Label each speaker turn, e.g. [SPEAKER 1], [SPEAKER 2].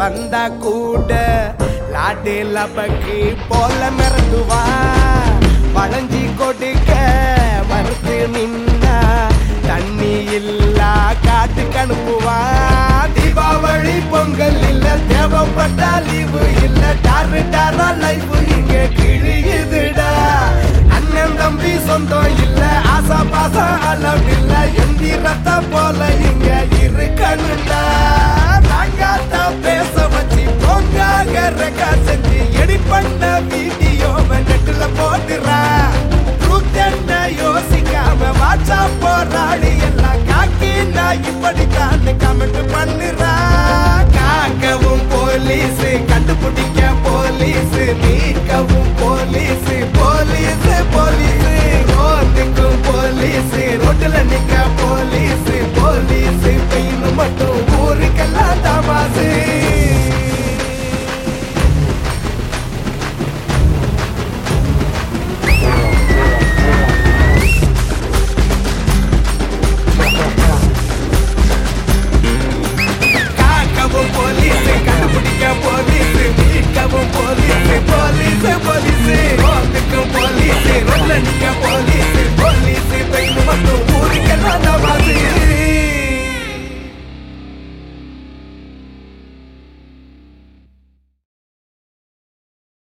[SPEAKER 1] வந்தா கூட லாட்டு லபக்கு போல மிரண்டுவா வளைஞ்சி கொடுக்க மறுத்து நின்னா தண்ணி இல்லா காட்டுக்கு அனுப்புவா தீபாவளி பொங்கல் இல்ல தேவைப்பட்டா லீவு இல்ல டாரு டாரா லைஃப் இங்க கிழியுதுடா அண்ணன் தம்பி சொந்தம் இல்ல ஆசா பாசம் அளவில்ல எந்திரத்த போல இங்க இருக்கணும்டா நாங்காத்தா பேச வச்சு பொங்காக ரெக்கா செஞ்சு எடி பண்ண வீடியோ நெட்டுல போட்டுறா ட்ரூத் என்ன யோசிக்காம வாட்சா போராடி எல்லாம் காக்கி நான் இப்படித்தான் கமெண்ட் பண்ணுறா காக்கவும் போலீஸ் கண்டுபிடிக்க போலீஸ் மீட்கவும் போலீஸ் போலீஸ் போலீஸ் ரோட்டுக்கும் போலீஸ் ரோட்டுல நிக்க போலீஸ் போலீஸ் பெயின் மட்டும் ஊருக்கெல்லாம் தமாசு